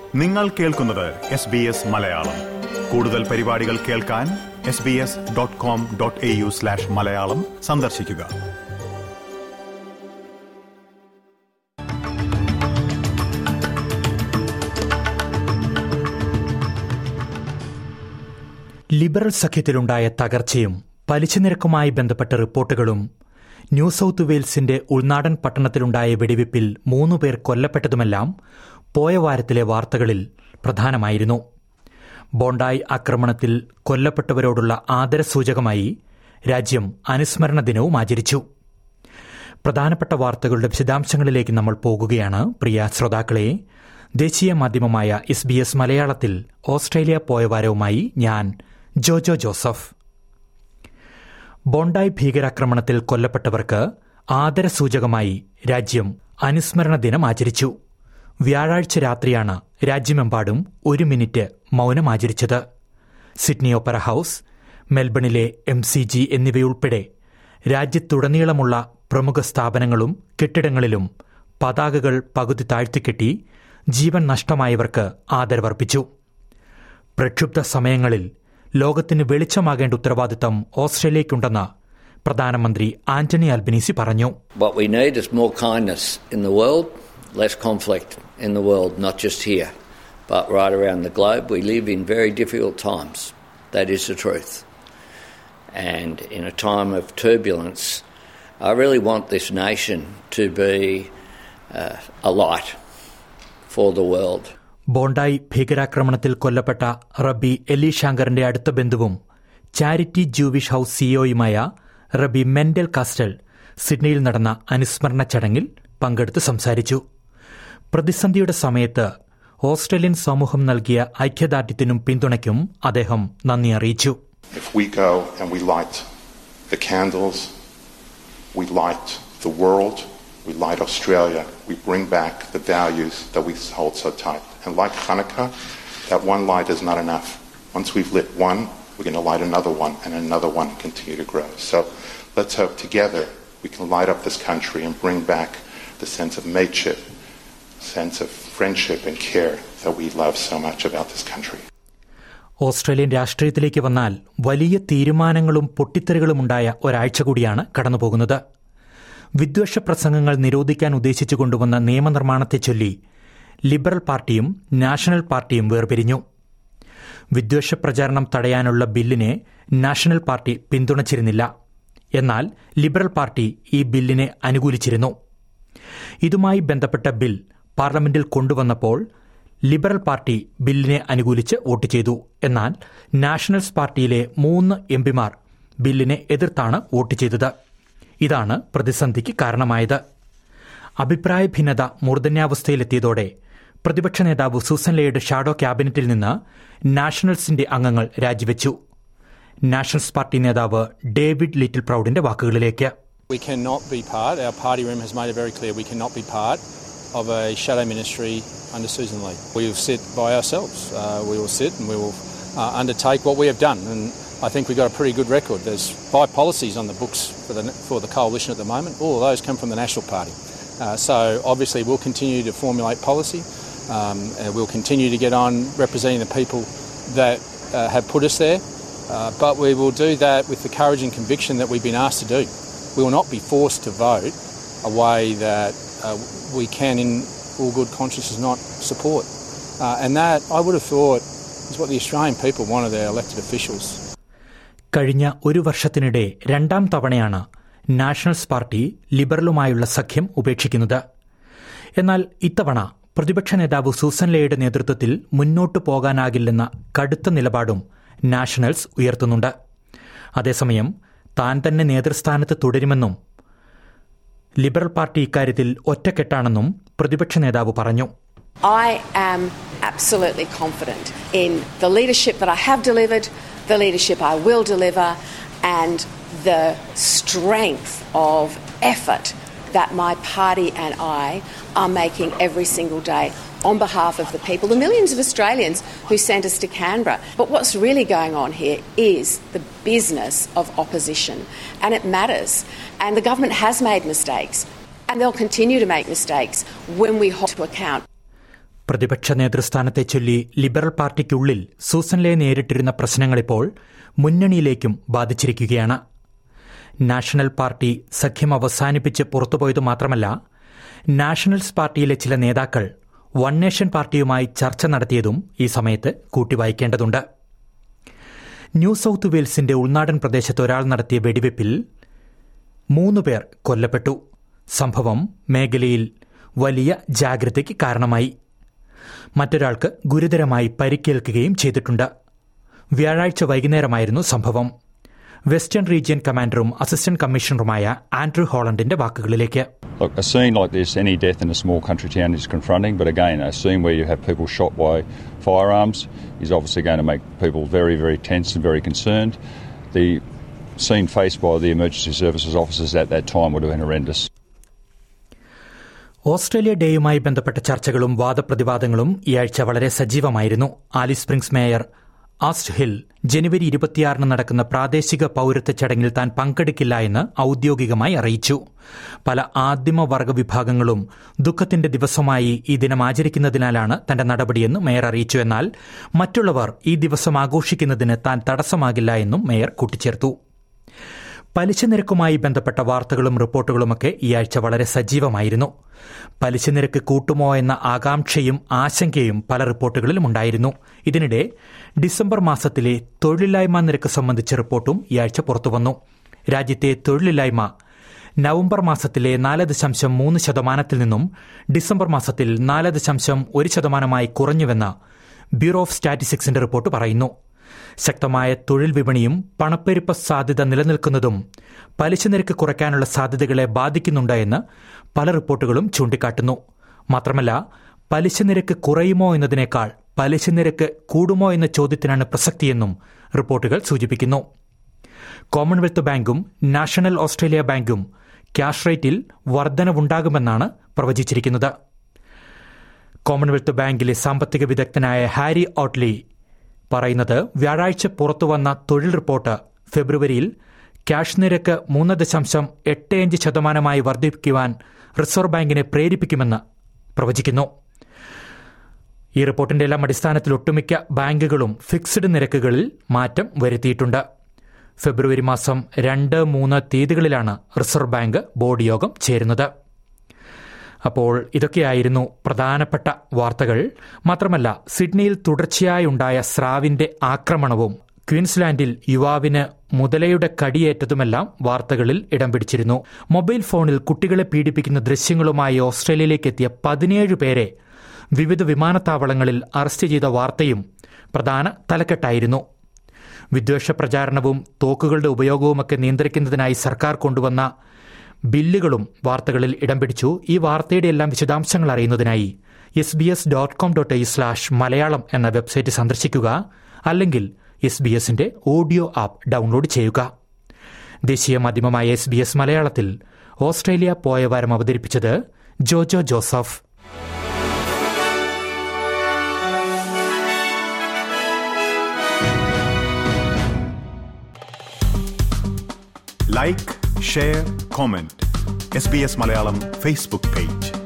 നിങ്ങൾ കേൾക്കുന്നത് S B S Malayalam കൂടുതൽ പരിപാടികൾ കേൾക്കാൻ S B S dot com dot A U slash Malayalam സന്ദർശിക്കുക ലിബറൽ സഖ്യത്തിലുണ്ടായ തകർച്ചയും പലിശ നിരക്കുമായി ബന്ധപ്പെട്ട റിപ്പോർട്ടുകളും ന്യൂ സൌത്ത് വെയിൽസിന്റെ ഉൾനാടൻ പട്ടണത്തിലുണ്ടായ വെടിവെപ്പിൽ മൂന്നുപേർ കൊല്ലപ്പെട്ടതുമെല്ലാം പോയ വാരത്തിലെ വാർത്തകളിൽ പ്രധാനമായിരുന്നു ബോണ്ടായി ആക്രമണത്തിൽ കൊല്ലപ്പെട്ടവരോടുള്ള ആദരസൂചകമായി രാജ്യം അനുസ്മരണ ദിനവും ആചരിച്ചു പ്രധാനപ്പെട്ട വാർത്തകളുടെ വിശദാംശങ്ങളിലേക്ക് നമ്മൾ പോകുകയാണ് പ്രിയ ശ്രോതാക്കളെ ദേശീയ മാധ്യമമായ എസ് ബി എസ് മലയാളത്തിൽ ഓസ്ട്രേലിയ പോയ വാരവുമായി ഞാൻ ജോജോ ജോസഫ് ബോണ്ടായ് ഭീകരാക്രമണത്തിൽ കൊല്ലപ്പെട്ടവർക്ക് ആദരസൂചകമായി രാജ്യം അനുസ്മരണ ദിനം ആചരിച്ചു വ്യാഴാഴ്ച രാത്രിയാണ് രാജ്യമെമ്പാടും ഒരു മിനിറ്റ് മൗനം ആചരിച്ചത് സിഡ്നി ഓപ്പറ ഹൌസ് മെൽബണിലെ എം സി ജി എന്നിവയുൾപ്പെടെ രാജ്യത്തുടനീളമുള്ള പ്രമുഖ സ്ഥാപനങ്ങളും കെട്ടിടങ്ങളിലും പതാകകൾ പകുതി താഴ്ത്തിക്കെട്ടി ജീവൻ നഷ്ടമായവർക്ക് ആദരവർപ്പിച്ചു പ്രക്ഷുബ്ധ സമയങ്ങളിൽ ലോകത്തിന് വെളിച്ചമാകേണ്ട ഉത്തരവാദിത്തം ഓസ്ട്രേലിയയ്ക്കുണ്ടെന്ന് പ്രധാനമന്ത്രി ആന്റണി അൽബനീസി പറഞ്ഞു What we need is more kindness in the world, less conflict in the world, not just here, but right around the globe. We live in very difficult times. That is the truth. And in a time of turbulence, I really want this nation to be uh, a light for the world. Bondi ഭീകരാക്രമണത്തിൽ കൊല്ലപ്പെട്ട rabbi Eli ശങ്കറിന്റെ അടുത്ത ബന്ധുവും charity Jewish house സിഇഒയുമായ rabbi Mendel castle സിഡ്നിയിൽ നടന്ന അനുസ്മരണ ചടങ്ങിൽ പങ്കെടുത്ത് സംസാരിച്ചു പ്രതിസന്ധിയുടെ സമയത്ത് ഓസ്ട്രേലിയൻ സമൂഹം നൽകിയ ഐക്യദാർഢ്യത്തിനും പിന്തുണയ്ക്കും അദ്ദേഹം നന്ദി അറിയിച്ചു If we go and we light the candles, we light the world, we light Australia, we bring back the values that we hold so tight. And like Hanukkah, that one light is not enough. Once we've lit one, we're going to light another one and another one continue to grow. So let's hope together we can light up this country and bring back the sense of mateship, sense of friendship and care that we love so much about this country. ഓസ്ട്രേലിയൻ രാഷ്ട്രീയത്തിലേക്ക് വന്നാൽ വലിയ തീരുമാനങ്ങളും പൊട്ടിത്തെറികളുമുണ്ടായ ഒരാഴ്ച കൂടിയാണ് കടന്നുപോകുന്നത് വിദ്വേഷ പ്രസംഗങ്ങൾ നിരോധിക്കാൻ ഉദ്ദേശിച്ചു കൊണ്ടുവന്ന നിയമനിർമ്മാണത്തെ ചൊല്ലി ലിബറൽ പാർട്ടിയും നാഷണൽ പാർട്ടിയും വേർപിരിഞ്ഞു വിദ്വേഷ പ്രചാരണം തടയാനുള്ള ബില്ലിനെ നാഷണൽ പാർട്ടി പിന്തുണച്ചിരുന്നില്ല എന്നാൽ ലിബറൽ പാർട്ടി ഈ ബില്ലിനെ അനുകൂലിച്ചിരുന്നു ഇതുമായി ബന്ധപ്പെട്ട ബിൽ പാർലമെന്റിൽ കൊണ്ടുവന്നപ്പോൾ ലിബറൽ പാർട്ടി ബില്ലിനെ അനുകൂലിച്ച് വോട്ട് ചെയ്തു എന്നാൽ നാഷണൽസ് പാർട്ടിയിലെ മൂന്ന് എംപിമാർ ബില്ലിനെ എതിർത്താണ് വോട്ട് ചെയ്തത് ഇതാണ് പ്രതിസന്ധിക്ക് കാരണമായത് അഭിപ്രായ ഭിന്നത മൂർധന്യാവസ്ഥയിലെത്തിയതോടെ പ്രതിപക്ഷ നേതാവ് സൂസൻ ലേയുടെ ഷാഡോ ക്യാബിനറ്റിൽ നിന്ന് നാഷണൽസിന്റെ അംഗങ്ങൾ രാജിവെച്ചു നാഷണൽസ് പാർട്ടി നേതാവ് ഡേവിഡ് ലിറ്റിൽ പ്രൌഡിന്റെ വാക്കുകളിലേക്ക് We cannot be part, our party room has made it very clear, we cannot be part of a shadow ministry under Susan Lee. We will sit by ourselves. Uh, we will sit and we will uh, undertake what we have done. And I think we've got a pretty good record. There's five policies on the books for the, for the coalition at the moment. All of those come from the National Party. Uh, so obviously we'll continue to formulate policy. Um, and we'll continue to get on representing the people that uh, have put us there. Uh, but we will do that with the courage and conviction that we've been asked to do. We will not be forced to vote a way that uh, we can, in all good conscience, not support. Uh, and that, I would have thought, is what the Australian people wanted their elected officials. കഴിഞ്ഞ ഒരു വർഷത്തിനിടെ രണ്ടാം തവണയാണ് Nationals party ലിബറലുമായുള്ള സഖ്യം ഉപേക്ഷിക്കുന്നത് എന്നാൽ ഇത്തവണ പ്രതിപക്ഷ നേതാവ് സൂസൻ ലേയുടെ നേതൃത്വത്തിൽ മുന്നോട്ടു പോകാനാകില്ലെന്ന കടുത്ത നിലപാടും നാഷണൽസ് ഉയർത്തുന്നുണ്ട് അതേസമയം താൻ തന്നെ നേതൃസ്ഥാനത്ത് തുടരുമെന്നും ലിബറൽ പാർട്ടി ഇക്കാര്യത്തിൽ ഒറ്റക്കെട്ടാണെന്നും പ്രതിപക്ഷ നേതാവ് പറഞ്ഞു I am absolutely confident in the leadership that I have delivered, the leadership I will deliver, and the strength of effort that my party and I are making every single day on behalf of the people, the millions of Australians who sent us to Canberra. But what's really going on here is the business of opposition, and it matters. And the government has made mistakes, and they'll continue to make mistakes when we hold to account. പ്രതിപക്ഷ നേതൃസ്ഥാനത്തെ ചൊല്ലി liberal പാർട്ടിക്കുള്ളിൽ Sussan Ley നേരിട്ടിരുന്ന പ്രശ്നങ്ങളിപ്പോൾ മുന്നണിയിലേക്കും ബാധിച്ചിരിക്കുകയാണ് national party സഖ്യം അവസാനിപ്പിച്ച് പുറത്തുപോയതു മാത്രമല്ല നാഷണൽസ് പാർട്ടിയിലെ ചില നേതാക്കൾ വൺ നേഷൻ പാർട്ടിയുമായി ചർച്ച നടത്തിയതും ഈ സമയത്ത് കൂട്ടിവായിക്കേണ്ടതുണ്ട് ന്യൂ സൌത്ത് വെയിൽസിന്റെ ഉൾനാടൻ പ്രദേശത്ത് ഒരാൾ നടത്തിയ വെടിവെപ്പിൽ മൂന്ന് പേർ കൊല്ലപ്പെട്ടു സംഭവം മേഖലയിൽ വലിയ ജാഗ്രതയ്ക്ക് കാരണമായി മറ്റൊരാൾക്ക് ഗുരുതരമായി പരിക്കേൽക്കുകയും ചെയ്തിട്ടുണ്ട് വ്യാഴാഴ്ച വൈകുന്നേരമായിരുന്നു സംഭവം വെസ്റ്റേൺ റീജിയൻ കമാൻഡറും അസിസ്റ്റന്റ് കമ്മീഷണറുമായ ആൻഡ്രൂ ഹോളണ്ടിന്റെ വാക്കുകളിലേക്ക് Look, a scene like this, any death in a small country town is confronting, but again, a scene where you have people shot by firearms is obviously going to make people very, very tense and very concerned. The scene faced by the emergency services officers at that time would have been horrendous. Australia ഡേയുമായി ബന്ധപ്പെട്ട ചർച്ചകളും വാദപ്രതിവാദങ്ങളും ഈ ആഴ്ച വളരെ സജീവമായിരുന്നു Alice Springs mayor ആസ്റ്റ് ഹിൽ ജനുവരി ഇരുപത്തിയാറിന് നടക്കുന്ന പ്രാദേശിക പൌരത്വ ചടങ്ങിൽ താൻ പങ്കെടുക്കില്ല എന്ന് ഔദ്യോഗികമായി അറിയിച്ചു പല ആദിമ വർഗ വിഭാഗങ്ങളും ദുഃഖത്തിന്റെ ദിവസമായി ഈ ദിനം ആചരിക്കുന്നതിനാലാണ് തന്റെ നടപടിയെന്ന് മേയർ അറിയിച്ചു എന്നാൽ മറ്റുള്ളവർ ഈ ദിവസം ആഘോഷിക്കുന്നതിന് താൻ തടസ്സമാകില്ല എന്നും മേയർ കൂട്ടിച്ചേർത്തു പലിശ നിരക്കുമായി ബന്ധപ്പെട്ട വാർത്തകളും റിപ്പോർട്ടുകളുമൊക്കെ ഈ ആഴ്ച വളരെ സജീവമായിരുന്നു പലിശ നിരക്ക് കൂട്ടുമോ എന്ന ആകാംക്ഷയും ആശങ്കയും പല റിപ്പോർട്ടുകളിലും ഉണ്ടായിരുന്നു ഇതിനിടെ ഡിസംബർ മാസത്തിലെ തൊഴിലില്ലായ്മ നിരക്ക് സംബന്ധിച്ച റിപ്പോർട്ടും ഈ ആഴ്ച പുറത്തുവന്നു രാജ്യത്തെ തൊഴിലില്ലായ്മ നവംബർ മാസത്തിലെ നാല് ദശാംശം മൂന്ന് ശതമാനത്തിൽ നിന്നും ഡിസംബർ മാസത്തിൽ നാല് ദശാംശം ഒരു ശതമാനമായി കുറഞ്ഞുവെന്ന് ബ്യൂറോ ഓഫ് സ്റ്റാറ്റിസ്റ്റിക്സിന്റെ റിപ്പോർട്ട് പറയുന്നു ശക്തമായ തൊഴിൽ വിപണിയും പണപ്പെരുപ്പ സാധ്യത നിലനിൽക്കുന്നതും പലിശ നിരക്ക് കുറയ്ക്കാനുള്ള സാധ്യതകളെ ബാധിക്കുന്നുണ്ട് എന്ന് പല റിപ്പോർട്ടുകളും ചൂണ്ടിക്കാട്ടുന്നു മാത്രമല്ല പലിശ നിരക്ക് കുറയുമോ എന്നതിനേക്കാൾ പലിശ നിരക്ക് കൂടുമോ എന്ന ചോദ്യത്തിനാണ് പ്രസക്തിയെന്നും റിപ്പോർട്ടുകൾ സൂചിപ്പിക്കുന്നു കോമൺവെൽത്ത് ബാങ്കും നാഷണൽ ഓസ്ട്രേലിയ ബാങ്കും ക്യാഷ് റേറ്റിൽ വർധനവുണ്ടാകുമെന്നാണ് പ്രവചിച്ചിരിക്കുന്നത് കോമൺവെൽത്ത് ബാങ്കിലെ സാമ്പത്തിക വിദഗ്ധനായ ഹാരി ഓട്ട്ലി പറയുന്നത് വ്യാഴാഴ്ച പുറത്തുവന്ന തൊഴിൽ റിപ്പോർട്ട് ഫെബ്രുവരിയിൽ ക്യാഷ് നിരക്ക് മൂന്ന് ദശാംശം എട്ട് അഞ്ച് ശതമാനമായി വർദ്ധിപ്പിക്കുവാൻ റിസർവ് ബാങ്കിനെ പ്രേരിപ്പിക്കുമെന്ന് പ്രവചിക്കുന്നു ഈ റിപ്പോർട്ടിന്റെ എല്ലാം അടിസ്ഥാനത്തിൽ ഒട്ടുമിക്ക ബാങ്കുകളും ഫിക്സ്ഡ് നിരക്കുകളിൽ മാറ്റം വരുത്തിയിട്ടുണ്ട് ഫെബ്രുവരി മാസം രണ്ട് മൂന്ന് തീയതികളിലാണ് റിസർവ് ബാങ്ക് ബോർഡ് യോഗം ചേരുന്നത് അപ്പോൾ ഇതൊക്കെയായിരുന്നു പ്രധാനപ്പെട്ട വാർത്തകൾ മാത്രമല്ല സിഡ്നിയിൽ തുടർച്ചയായുണ്ടായ സ്രാവിന്റെ ആക്രമണവും ക്വീൻസ്ലാൻഡിൽ യുവാവിന് മുതലയുടെ കടിയേറ്റതുമെല്ലാം വാർത്തകളിൽ ഇടം പിടിച്ചിരുന്നു മൊബൈൽ ഫോണിൽ കുട്ടികളെ പീഡിപ്പിക്കുന്ന ദൃശ്യങ്ങളുമായി ഓസ്ട്രേലിയയിലേക്ക് എത്തിയ പതിനേഴ് പേരെ വിവിധ വിമാനത്താവളങ്ങളിൽ അറസ്റ്റ് ചെയ്ത വാർത്തയും പ്രധാന തലക്കെട്ടായിരുന്നു വിദ്വേഷ പ്രചാരണവും തോക്കുകളുടെ ഉപയോഗവുമൊക്കെ നിയന്ത്രിക്കുന്നതിനായി സർക്കാർ കൊണ്ടുവന്ന ബില്ലുകളും വാർത്തകളിൽ ഇടം പിടിച്ചു ഈ വാർത്തയുടെ എല്ലാം വിശദാംശങ്ങൾ അറിയുന്നതിനായി S B S dot com dot I slash Malayalam എന്ന വെബ്സൈറ്റ് സന്ദർശിക്കുക അല്ലെങ്കിൽ എസ് ബി എസിന്റെ ഓഡിയോ ആപ്പ് ഡൗൺലോഡ് ചെയ്യുക ദേശീയ മാധ്യമമായ എസ് ബി എസ് മലയാളത്തിൽ ഓസ്ട്രേലിയ പോയ വാരം അവതരിപ്പിച്ചത് Jojo Joseph like share comment S B S Malayalam Facebook page